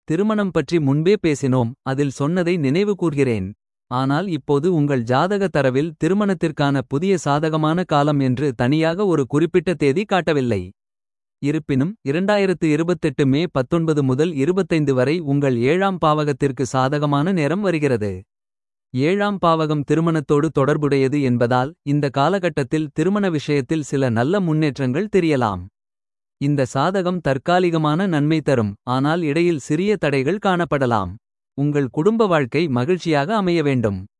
திருமணம் பற்றி முன்பே பேசினோம் அதில் சொன்னதை நினைவு கூர்கிறேன். ஆனால் இப்போது உங்கள் ஜாதக தரவில் திருமணத்திற்கான புதிய சாதகமான காலம் என்று தனியாக ஒரு குறிப்பிட்ட தேதி காட்டவில்லை. இருப்பினும் 2028 மே 19 முதல் 25 வரை உங்கள் ஏழாம் பாவகத்திற்கு சாதகமான நேரம் வருகிறது. ஏழாம் பாவகம் திருமணத்தோடு தொடர்புடையது என்பதால் இந்த காலகட்டத்தில் திருமண விஷயத்தில் சில நல்ல முன்னேற்றங்கள் தெரியலாம். இந்த சாதகம் தற்காலிகமான நன்மை தரும் ஆனால் இடையில் சிறிய தடைகள் காணப்படலாம். உங்கள் குடும்ப வாழ்க்கை மகிழ்ச்சியாக அமைய வேண்டும்.